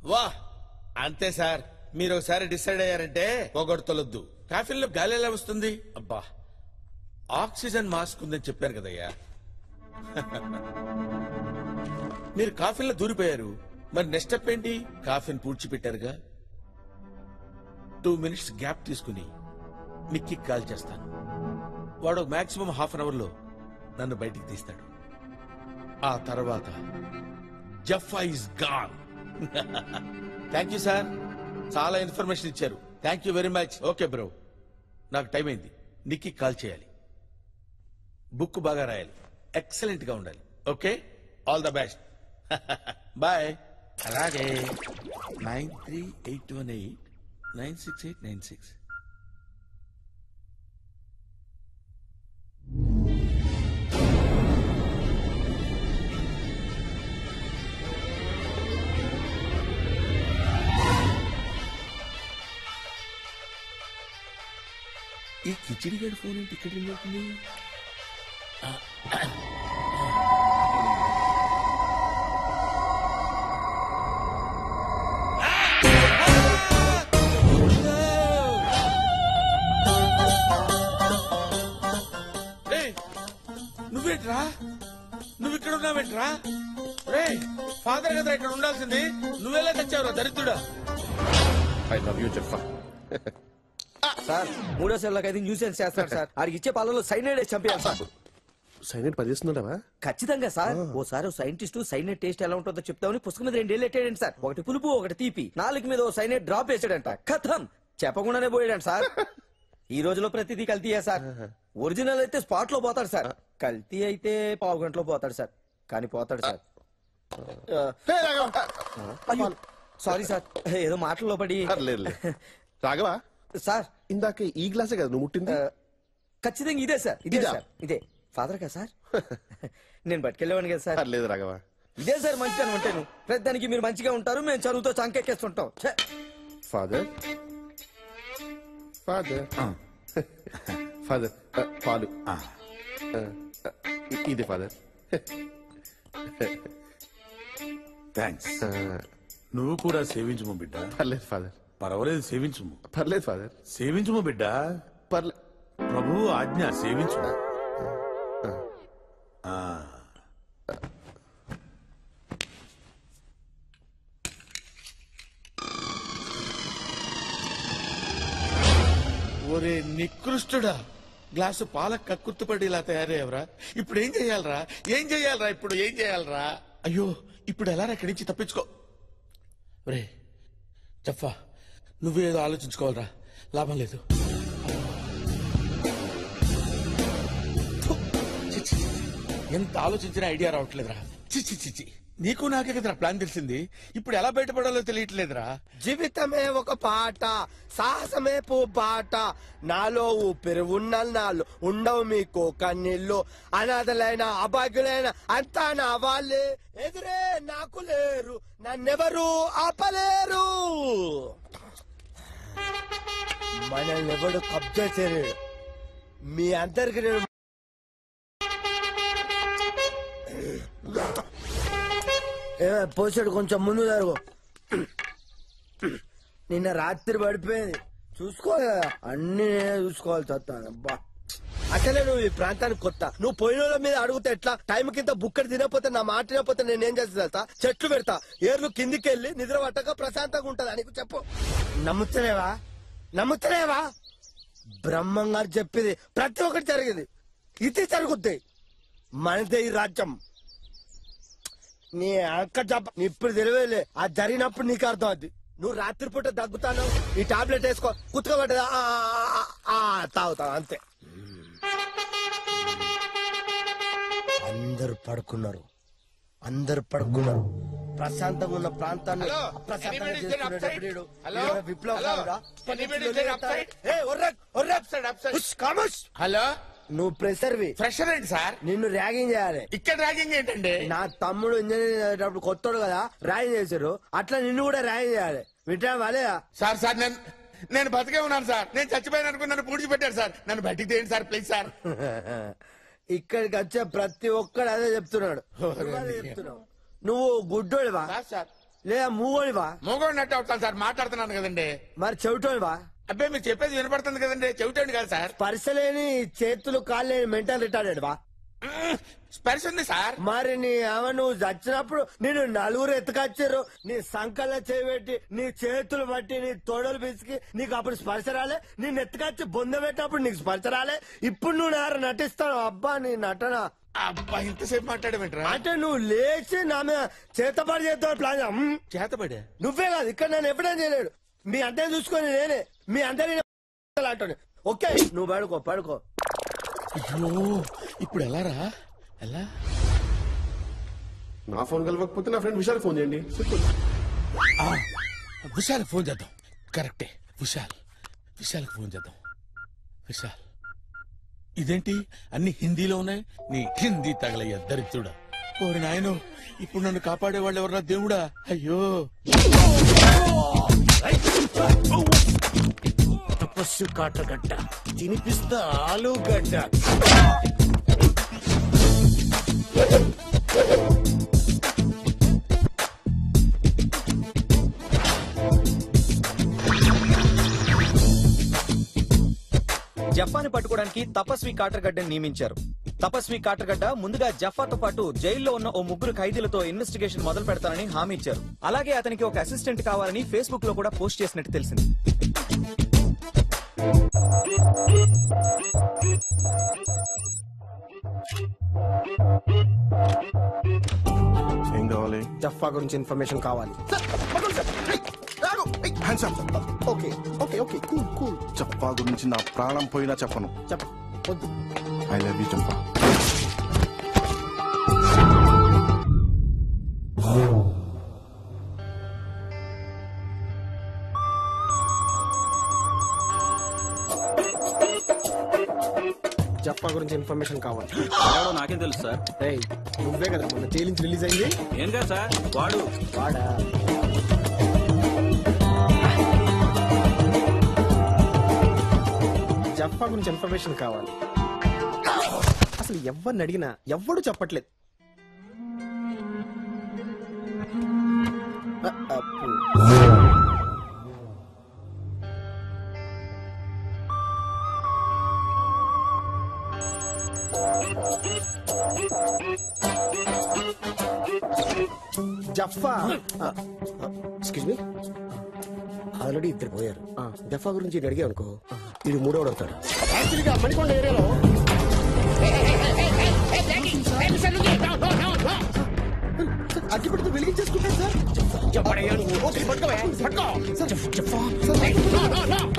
వా అంతే సార్ మీరు ఒకసారి డిసైడ్ అయ్యారంటే పొగడతలొద్దు కాఫీలో గాలి ఎలా వస్తుంది అబ్బా ఆక్సిజన్ మాస్క్ ఉందని చెప్పారు కదయ్యా మీరు కాఫీలో దూరిపోయారు మరి నెక్స్ట్ స్టెప్ ఏంటి కాఫీని పూడ్చిపెట్టారుగా టూ మినిట్స్ గ్యాప్ తీసుకుని నిక్కి కాల్ చేస్తాను వాడు మాక్సిమం హాఫ్ అన్ అవర్ లో నన్ను బయటికి తీస్తాడు ఆ తర్వాత Jaffa is gone thank you sir చాలా ఇన్ఫర్మేషన్ ఇచ్చారు thank you very much okay bro నాకు టైం అయింది నిక్కి కాల్ చేయాలి బుక్ బాగా రాయాలి ఎక్సలెంట్ గా ఉండాలి okay all the best boy అలాగే nine three eight one eight nine six eight nine six ఈ కిచిడి గడి ఫోన్ ఏంటి ఇక్కడ రింగ్ అవుతుంది రేయ్, నువ్వేంట్రా నువ్వు ఇక్కడ ఉన్నావేంట్రా రే ఫాదర్ కదా ఇక్కడ ఉండాల్సింది నువ్వెలా తెచ్చావురా దరిద్రుడా ఐ లవ్ యూ చెప్పా సార్ మూడో సెల్లకు అయితే న్యూసెన్స్ చేస్తాడు సార్ ఆడికి ఇచ్చే పాలలో సైనైడ్ వేసి చంపేయాలి సార్ సైలెంట్ పనిచేస్తున్నాడవా ఖచ్చితంగా సార్ ఓసారి ఓ సైంటిస్ట్ సైనైడ్ టేస్ట్ ఎలా ఉంటుందో చెప్తామని పుస్తకం మీద రెండేళ్ళు ఎట్టాడండి సార్ ఒకటి పులుపు ఒకటి తీపి నాలుగు మీద ఓ సైనైడ్ డ్రాప్ వేసాడంట కథం చెప్పకుండానే పోయాడంట సార్ ఈ రోజులో ప్రతిదీ కల్తీయే సార్ ఒరిజినల్ అయితే స్పాట్ లో పోతాడు సార్ కల్తీ అయితే పావు గంటలో పోతాడు సార్ కానీ పోతాడు సార్ ఆ, అయ్యో సారీ సార్ ఏదో మాటల్లో పడి లేదు రాఘవా సార్ ఇందాక ఈ గ్లాసే కదా నువ్వు ముట్టింది ఆ, ఖచ్చితంగా ఇదే సార్ ఇదే ఇదా? సార్ ఇదే ఫాదర్ కదా సార్ నేను పట్టుకెళ్ళేవాడిని కదా సార్ లేదు రాఘవా ఇదే సార్ మంచితనం అంటేను ప్రతిదానికి మీరు మంచిగా ఉంటారు మేము చదువుతో చంకెక్కేస్తుంటాం ఛే! ఫాదర్ ఫాదర్ ఫాదర్ పాలు ఆ, ఇ- ఇది ఫాదర్ థ్యాంక్స్ నువ్వు కూడా సేవించుము బిడ్డ పర్లేదు ఫాదర్ పర్వాలేదు సేవించుము పర్లేదు ఫాదర్ సేవించుము బిడ్డ పర్లే ప్రభువు ఆజ్ఞ సేవించుము ఆ. ఒరే నికృష్టుడా గ్లాసు పాల కక్కుర్తుపడి ఇలా తయారయ్యవరా ఇప్పుడు ఏం చెయ్యాలరా ఏం చెయ్యాలరా ఇప్పుడు ఏం చెయ్యాలరా అయ్యో ఇప్పుడు ఎలా ఇక్కడి నుంచి తప్పించుకో ఒరే జఫా నువ్వేదో ఆలోచించుకోవాలరా లాభం లేదు థు, చి, చి, చి. ఎంత ఆలోచించినా ఐడియా రావట్లేదురా చిచి చిచి నీకు నాకే కదరా ప్లాన్ తెలిసింది ఇప్పుడు ఎలా బయటపడాలో తెలియట్లేదురా జీవితమే ఒక పాట సాహసమే బాట నాలో ఊపిరి ఉన్న నాలో ఉండవు మీకు కన్నీళ్ళు అనాథలైన అభాగ్యులైన అంతా నా వాళ్ళే ఎదురే నాకు లేరు నన్నెవరు ఆపలేరు మనల్ని ఎవడు కబ్జా చేయలేడు మీ అందరికి నేను ఏమే, పోసాడు కొంచెం ముందు జరుగు నిన్న రాత్రి పడిపోయింది చూసుకోవాలి కదా అన్ని నేనే చూసుకోవాలి చస్తాను అబ్బా అసలే నువ్వు ఈ ప్రాంతానికి కొత్త నువ్వు పోయిన వాళ్ళ మీద అడుగుతే ఎట్లా టైం కింద బుక్కడి తినకపోతే నా మాట తినకపోతే నేనేం చేస్తా తెలుసా? చెట్లు పెడతా ఏర్లు కిందికి వెళ్ళి నిద్ర పట్టక ప్రశాంతంగా ఉంటది నీకు చెప్పు నమ్ముతలేవా నమ్ముతలేవా బ్రహ్మంగారు చెప్పింది ప్రతి ఒక్కటి జరిగింది ఇది జరుగుద్ది మనదే ఈ రాజ్యం నీ అక్క జబ్బ నీ ఇప్పుడు తెలియలే ఆ జరిగినప్పుడు నీకు అర్థం అవుద్ది నువ్వు రాత్రిపూట దగ్గుతాను ఈ టాబ్లెట్ వేసుకో కుతుకోబెట్టదా తాగుతావు అంతే అందరు పడుకున్నారు అందరు పడుకున్నారు ప్రశాంతంగా ఉన్న ప్రాంతాన్ని Hello? అప్రశాంతంగా Anybody is there చేసుకునేటప్పుడు upside? ఈడు. Hello? ఈడు విప్లవకారుడా? Anybody is there upside? A, ఒర్రక్, ఒర్రక్. Upside, upside. ఉష్, ఖామోష్. హలో నువ్వు ప్రెషర్వి ఫ్రెషర్ ఏంటి సార్ నిన్ను ర్యాగింగ్ చేయాలి ఇక్కడ ర్యాగింగ్ ఏంటండి నా తమ్ముడు ఇంజనీరింగ్ చదివేటప్పుడు కొత్తోడు కదా ర్యాగింగ్ చేశారు అట్లా నిన్ను కూడా ర్యాగింగ్ చేయాలి వింటా వాలేదా సార్ సార్ నేను నేను బతికే ఉన్నాను సార్ నేను చచ్చిపోయాను అనుకుని నన్ను పూడ్చిపెట్టారు సార్ నన్ను బయటికి తీయండి సార్ ప్లీజ్ సార్ ఇక్కడికి వచ్చే ప్రతి ఒక్కడు అదే చెప్తున్నాడు నువ్వు అదే చెప్తున్నావు నువ్వు గుడ్డోడివా కాదు సార్ లేదా మూవోనివా మోగోడు నట్టు అవుతాను సార్ మాట్లాడుతున్నాను కదండి మరి చెవిటోనివా అబ్బాయి మీరు చెప్పేది వినపడుతుంది కదండి చెవిటండి కాదు సార్ స్పర్శలేని చేతులు కాళ్ళు లేని మెంటల్ రిటార్డెడ్ వా మ్మ్. స్పర్శ ఉంది సార్ మరి నీ అవ నువ్వు చచ్చినప్పుడు నేను నలుగురు ఎత్తుకొచ్చారు నీ సంకల చేయబెట్టి నీ చేతులు బట్టి నీ తోడలు పిసికి నీకు అప్పుడు స్పర్శ రాలే నేను ఎత్తుకొచ్చి బొంద పెట్టినప్పుడు నీకు స్పర్శ రాలే ఇప్పుడు నువ్వు నారు నటిస్తావు అబ్బా నీ నటన అబ్బా ఇంతసేపు మాట్లాడమంటారా అంటే నువ్వు లేచి నా మీద చేతపడి చేస్తావు ప్లాన్ మ్, చేతబడా నువ్వే కాదు ఇక్కడ నన్ను ఎప్పుడైనా చేయలేడు మీ అంతే చూసుకొని నేనే మీ అందరి అంటాను ఓకే నువ్వు పడుకో పడుకో అయ్యో ఇప్పుడు ఎలా రా ఎలా నా ఫోన్ కలవకపోతే నా ఫ్రెండ్ విశాల్ ఫోన్ చేయండి సింపుల్ ఆ, విశాల్ ఫోన్ చేద్దాం కరెక్టే విశాల్ విశాల్ ఫోన్ చేద్దాం విశాల్ ఇదేంటి అన్ని హిందీలో ఉన్నాయి నీ హిందీ తగలయ్య దరిద్రుడా ఓరి నాయను ఇప్పుడు నన్ను కాపాడేవాళ్ళు ఎవరా దేవుడా అయ్యో తపస్సు కాటగడ్డ తినిపిస్తా ఆలుగడ్డ జఫాని పట్టుకోవడానికి తపస్వి కాటర్గడ్డని నియమించారు తపస్వి కాటర్గడ్డ ముందుగా జఫాతో పాటు జైల్లో ఉన్న ఓ ముగ్గురు ఖైదీలతో ఇన్వెస్టిగేషన్ మొదలు పెడతానని హామీ ఇచ్చారు అలాగే అతనికి ఒక అసిస్టెంట్ కావాలని ఫేస్బుక్ లో కూడా పోస్ట్ చేసినట్టు తెలిసింది ఏం కావాలి జఫా గురించి ఇన్ఫర్మేషన్ కావాలి okay okay okay cool cool చప్పా గురించి నా ప్రాణం పోయినా చెప్పను చెప్ప వద్దు ఐ లవ్ యూ చంపా జఫా గురించి ఇన్ఫర్మేషన్ కావాలి ఎవడో నాకేం తెలుసు సార్ రేయ్ నువ్వే కదా మొన్న జైలు నుంచి రిలీజ్ అయింది ఏం కాదు సార్ వాడు వాడా జఫా గురించి ఇన్ఫర్మేషన్ కావాలి అసలు ఎవరిని అడిగినా ఎవ్వడు చెప్పట్లేదు అ, అప్పు. జఫా ఎక్స్క్యూజ్ మీ ఆల్రెడీ ఇద్దరు పోయారు జఫా గురించి ఈయన అడిగా అనుకో ఇది మూడోడు అవుతాడు యాక్చువల్గా మణికొండ ఏరియాలో అగ్గిపెడితే వెలిగించేసుకుంటాను సార్ ఓకే, పట్టుకోవే, పట్టుకో. సార్, జఫా, సార్,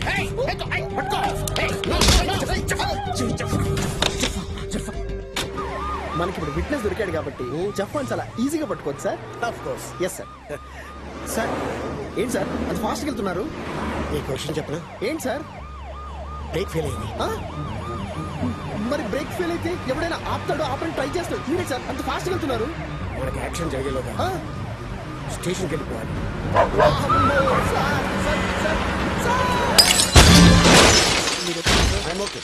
మనకి ఇప్పుడు విట్నెస్ దొరికాడు కాబట్టి జఫాన్ చాలా ఈజీగా పట్టుకోవచ్చు sir of course yes sir sir ఏంటి సార్ అది ఫాస్ట్ వెళ్తున్నారు ఏ క్వశ్చన్ చెప్పనా ఏంటి సార్ బ్రేక్ ఫెయిల్ అయింది మరి బ్రేక్ ఫెయిల్ అయితే ఎవడైనా ఆపుతాడో ఆపని ట్రై చేస్తాడు మీరే సార్ అంత ఫాస్ట్ వెళ్తున్నారు మనకి యాక్షన్ జరిగేలోగా స్టేషన్కి వెళ్ళిపోవాలి ఓకే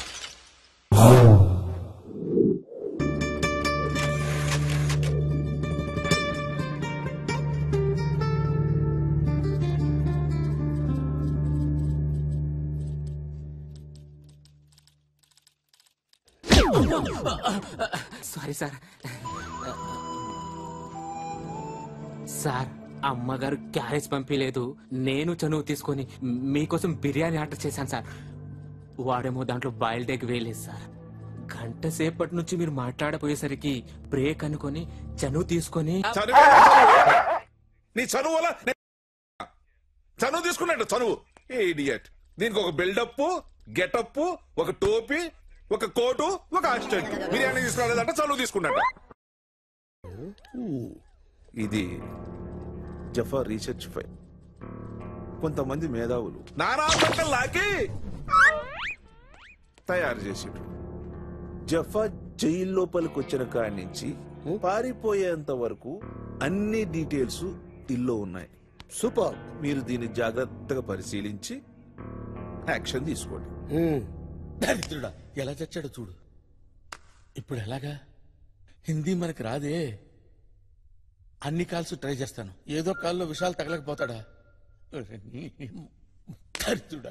సారీ సార్ సార్ అమ్మగారు క్యారేజ్ పంపించలేదు నేను చనువు తీసుకొని మీకోసం బిర్యానీ ఆర్డర్ చేశాను సార్ వాడేమో దాంట్లో బాయిల్డ్ ఎగ్ వేయలేదు సార్ గంట సేపటి నుంచి మీరు మాట్లాడపోయేసరికి బ్రేక్ అనుకొని చనువు తీసుకొని చనువే నీ చనువు వల్ల నే- చనువు తీసుకున్నాడు చనువు ఇడియట్ దీనికి ఒక బిల్డప్ గెటప్ ఒక టోపీ ఒక కోటు ఒక అసిస్టెంట్ బిర్యానీ తీసుకురాలేదంట చనువు తీసుకున్నాడు ఇది జఫా రీసెర్చ్ ఫైల్ కొంతమంది మేధావులు నానా లాకి తయారు చేసిండ్రు జఫా జైలు లోపలికి వచ్చిన కాడి నుంచి పారిపోయేంత వరకు అన్ని డీటెయిల్స్ ఇల్లో ఉన్నాయి సూపర్ మీరు దీన్ని జాగ్రత్తగా పరిశీలించి యాక్షన్ తీసుకోండి దరిద్రుడా ఎలా చచ్చాడో చూడు ఇప్పుడు ఎలాగా హిందీ మనకి రాదే అన్ని కాల్స్ ట్రై చేస్తాను ఏదో కాల్లో విషయాలు తగలకపోతాడా దరిద్రుడా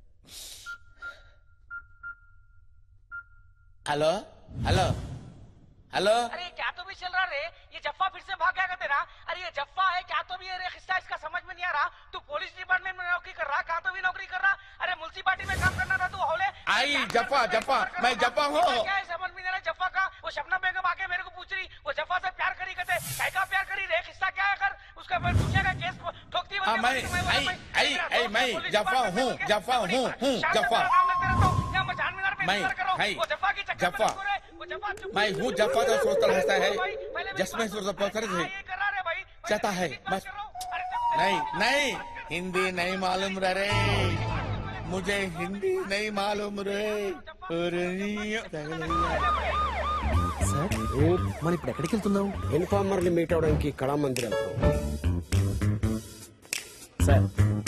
హలో హలో హలో अरे ये क्या तो भी चल रहा रे ये जफ्फा फिर से भाग गया क्या तेरा अरे ये जफ्फा है क्या तो भी ये रे खिस्सा इसका समझ में नहीं आ रहा तू पुलिस डिपार्टमेंट में नौकरी कर रहा कहाँ तो भी नौकरी कर रहा अरे मुन्सिपालिटी में काम करना था तू हौले आई जफ्फा जफ्फा मैं जफ्फा हूँ क्या है समझ में नहीं आ रहा जफ्फा का वो शबनम बेगम आके मेरे को पूछ रही वो जफ्फा से प्यार करी कहते काय का प्यार करी रे खिस्सा क्या है कर उसका फिर पूछेगा केस ठोकती हाँ, मैं- आई- आई- आई, मैं जफ्फा हूँ, जफ्फा हूँ, हूँ, जफ्फा। मैं- आई, जफ्फा। मैं हूँ जफ्फा तो सोचता रहता है जिसमें सोचता पकड़ है चाहता है बस नहीं नहीं हिंदी नहीं मालूम रे मुझे हिंदी नहीं मालूम रे अरे సార్ మనం ఇప్పుడు ఎక్కడికి వెళ్తున్నాం ఇన్ఫార్మర్ ని మీట్ అవడానికి కళామందిర్ సార్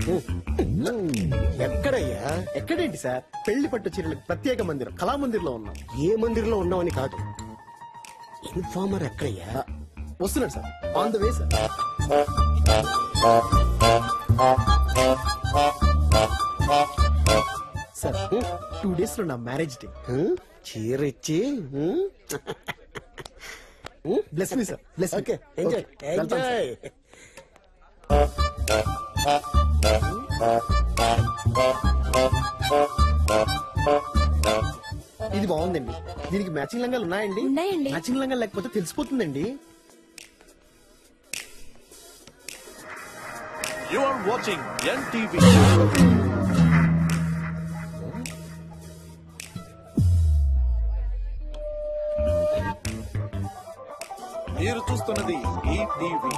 ఎక్కడయ్యా ఎక్కడేంటి సార్ పెళ్లి పట్టు చీరలకు ప్రత్యేక మందిరం కళామందిర్లో ఉన్నాం ఏ మందిర్లో ఉన్నామని కాదు ఇన్ఫార్మర్ ఎక్కడయ్యా వస్తున్నాడు sir on the way sir sir two days లో నా మ్యారేజ్ డే చీర ఇచ్చి bless me sir bless okay enjoy enjoy ఇది బాగుందండి దీనికి మ్యాచింగ్ లంగాలు ఉన్నాయండి ఉన్నాయండి. మ్యాచింగ్ లంగాలు లేకపోతే తెలిసిపోతుందండి యు ఆర్ వాచింగ్ ఎన్టీవీ మీరు చూస్తున్నది ఈ టీవీ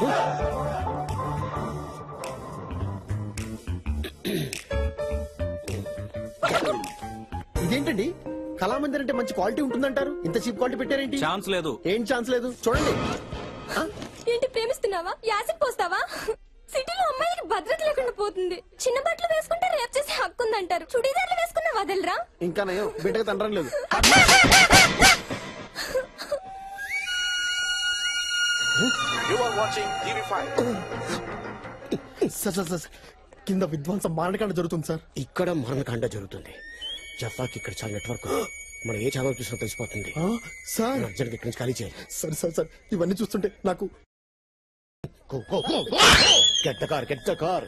ఇదేంటండి కళామందిర్ అంటే మంచి క్వాలిటీ ఉంటుందంటారు ఇంత చీప్ క్వాలిటీ పెట్టారేంటి ఛాన్స్ లేదు ఏం ఛాన్స్ లేదు చూడండి ఏంటి ప్రేమిస్తున్నావా యాసిడ్ పోస్తావా సిటీలో అమ్మాయిలకి భద్రత లేకుండా పోతుంది చిన్న బట్టలు వేసుకుంటే రేప్ చేసే హక్కు ఉందంటారు చుడీదార్లు వేసుకున్నా వదలరా ఇంకా నయం బిడ్డగా తండ్రం లేదు you are watching TV five sir sir sir కింద విధ్వంసం మారణకాండ జరుగుతుంది సార్ ఇక్కడ మరణకాండ జరుగుతుంది జఫాకి ఇక్కడ చాలా నెట్వర్క్ ఉంది. మనం ఏ ఛానల్ చూసినా తెలిసిపోతుంది ఆ, సార్ అర్జెంట్ ఇక్కడి నుంచి ఖాళీ చేయాలి సార్ సార్ సార్ ఇవన్నీ చూస్తుంటే నాకు get the car get the car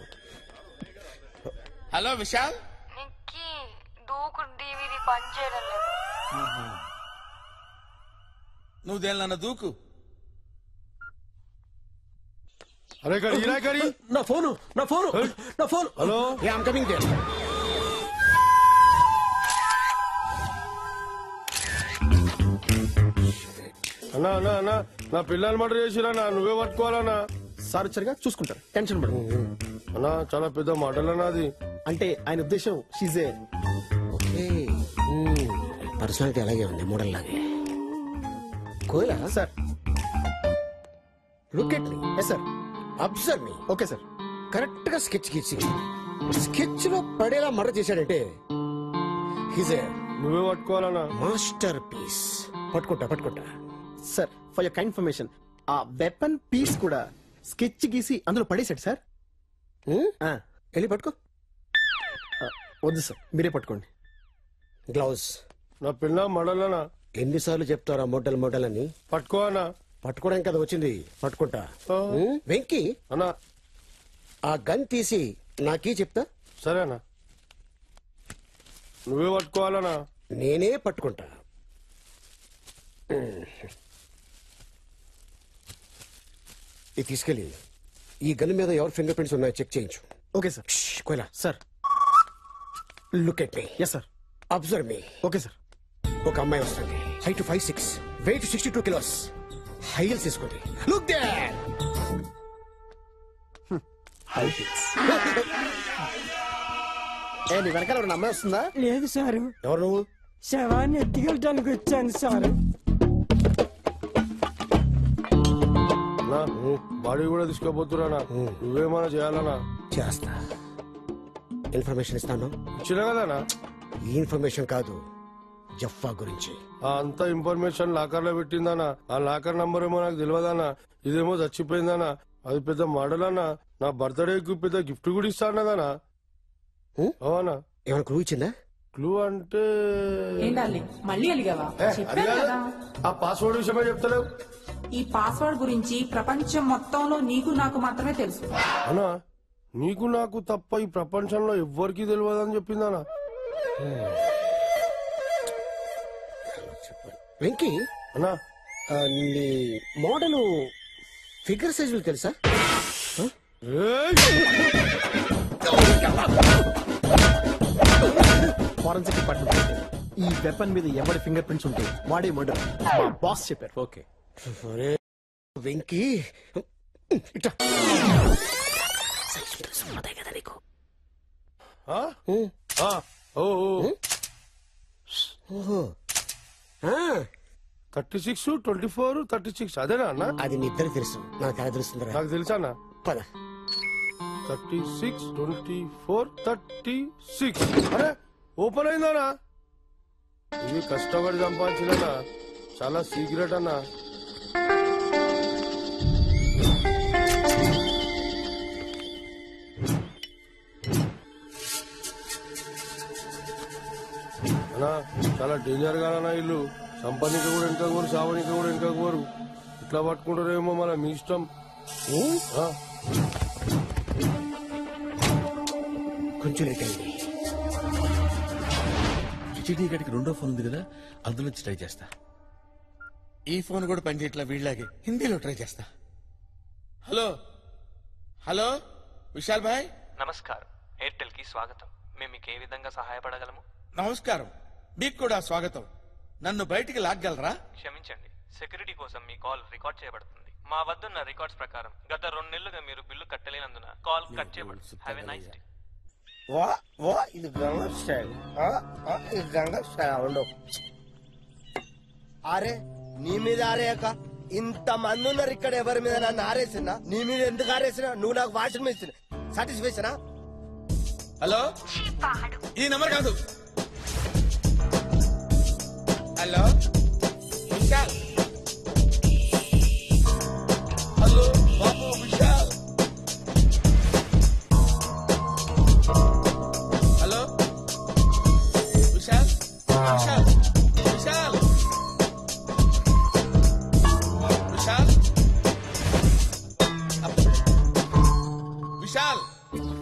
hello Vishal Nikki దూకు డివిడి పనిచేయడం లేదు నువ్వు దేనిలన్నా దూకు అరే కడి ఇరా కడి నా ఫోను నా ఫోను నా phone hello I'm coming there అన్నా అన్నా అన్నా నా పిల్లలు మర్డర్ చేసిరా నా నువ్వే పట్టుకోవాలన్నా సార్ వచ్చారుగా చూసుకుంటారు టెన్షన్ పడు అన్నా చాలా పెద్ద మర్డర్ అన్నా అది అంటే ఆయన ఉద్దేశం షీజే ఓకే పర్సనాలిటీ అలాగే ఉంది మోడల్ లాగే కోయలా sir look at me yes sir observe me okay sir correct గా స్కెచ్ గీసి స్కెచ్ లో పడేలా మర్డర్ చేశాడంటే హిజ్ ఏ నువ్వే పట్టుకోవాలన్నా మాస్టర్ పీస్ పట్టుకుంటా పట్టుకుంటా sir for your kind information ఆ వెపన్ పీస్ కూడా స్కెచ్ గీసి అందులో పడేశాడు సార్ హ్మ్? ఆ, వెళ్ళి పట్టుకో ఆ, వద్దు సార్ మీరే పట్టుకోండి గ్లౌజ్ నా పిల్ల మర్డర్ అన్నా ఎన్నిసార్లు చెప్తారా మోడల్ మోడల్ అని పట్టుకో అన్నా పట్టుకోవడానికి కదా వచ్చింది పట్టుకుంటా ఆ. హ్మ్? వెంకీ అన్నా ఆ గన్ తీసి నాకీ చెప్తా సరే అన్నా నువ్వే పట్టుకోవాలన్నా నేనే పట్టుకుంటా ఇది తీసుకెళ్ళి ఈ గన్ మీద ఎవరి ఫింగర్ ప్రింట్స్ ఉన్నాయో చెక్ చేయించు ఓకే సార్ ష్, కోయలా sir look at me yes sir observe me okay sir ఒక అమ్మాయి వస్తుంది height five six weight sixty two kilos heels తీసుకుంది లుక్ దే ఏ నీ వెనకాల ఎవరైనా అమ్మాయి వస్తుందా లేదు సార్ ఎవరు నువ్వు శవాన్ని ఎత్తుకెళ్ళడానికి వచ్చాను సార్ అన్నా బాడీ కూడా తీసుకోపోతున్నా నువ్వేమైనా చేయాలన్నా చేస్తా ఇన్ఫర్మేషన్ ఇస్తాను ఇచ్చిన కదనా ఈ ఇన్ఫర్మేషన్ కాదు జఫ్ఫా గురించి ఆ అంత ఇన్ఫర్మేషన్ లాకర్ లో పెట్టిందన్నా ఆ లాకర్ నంబర్ ఏమో నాకు తెలియదన్నా ఇదేమో చచ్చిపోయిందనా అది పెద్ద మోడల్ అన్న నా బర్త్డేకి పెద్ద గిఫ్ట్ కూడా ఇస్తా అన్నదనా ఉం? అవునా ఏమైనా క్లూ ఇచ్చిందా క్లూ అంటే ఏండాలి మళ్ళీ అలిగావా ఏ, అది చెప్పాను కాదు. కదా ఆ పాస్వర్డ్ విషయమే చెప్తలేవు ఈ పాస్వర్డ్ గురించి ప్రపంచం మొత్తంలో నీకు నాకు మాత్రమే తెలుసు అన్నా నీకు నాకు తప్ప ఈ ప్రపంచంలో ఎవ్వరికీ తెలియదని చెప్పిందనా వెంకీ అన్నా ఆ, నీ మోడల్ ఫిగర్ సైజులు తెలుసా ఫారెన్సిక్ డిపార్ట్మెంట్ ఈ వెపన్ మీద ఎవరి ఫింగర్ ప్రింట్స్ ఉంటాయి వాడే మర్డర్ మా బాస్ చెప్పారు ఓకే అరే వెంకీ ఇట్లా ఆ? ఉం. ఆ, ఓ ఓహో ఆ, thirty six twenty four thirty six అదేనా అన్న అది నీ ఇద్దరు తెలుసు నాకు ఎలా తెలుస్తుందిరా నాకు తెలుసా అన్న పద thirty six twenty four thirty six అరే ఓపెన్ అయిందనా ఇది కష్టపడి సంపాదించిన చాలా సీక్రెట్ అన్నా అన్నా చాలా డేంజర్ గా అన్నా ఇల్లు సంపానికి కూడా వెనక కోరు సావనికి కూడా వెనక కోరు ఇట్లా పట్టుకుంటారేమో మన మీ ఇష్టం ఆ. కొంచెం లేట్ అయింది హెచ్డి గడికి రెండో ఫోన్ ఉంది కదా అందులో నుంచి ట్రై చేస్తా ఈ ఫోన్ కూడా పనిచేయట్లా వీళ్ళలాగే హిందీలో ట్రై చేస్తా హలో హలో విశాల్ భాయ్ నమస్కారం ఎయిర్టెల్ కి స్వాగతం మేము మీకు ఏ విధంగా సహాయపడగలము నమస్కారం మీకు కూడా స్వాగతం నన్ను బయటికి లాగ్గలరా క్షమించండి సెక్యూరిటీ కోసం మీ కాల్ రికార్డ్ చేయబడుతుంది మా వద్దున్న రికార్డ్స్ ప్రకారం గత రెండు నెలలుగా మీరు బిల్లు కట్టలేనందున కాల్ కట్ చేయబడుతుంది హ్యావ్ ఎ నైస్ డే వా వా ఇది గంగా స్టైల్ ఆ, ఆ, ఇది గంగా స్టైల్ ఉండవు అరే నీ మీద ఆరేయక ఇంత మంది ఉన్నారు ఇక్కడ ఎవరి మీద నన్ను ఆరేసినా నీ మీద ఎందుకు ఆరేసినా నువ్వు నాకు వాషింగ్ మెషిన్ సాటిస్ఫాక్షనా హలో ఈ నెంబర్ కాదు హలో విశాల్ హలో బాబు విశాల్ హలో విశాల్ విశాల్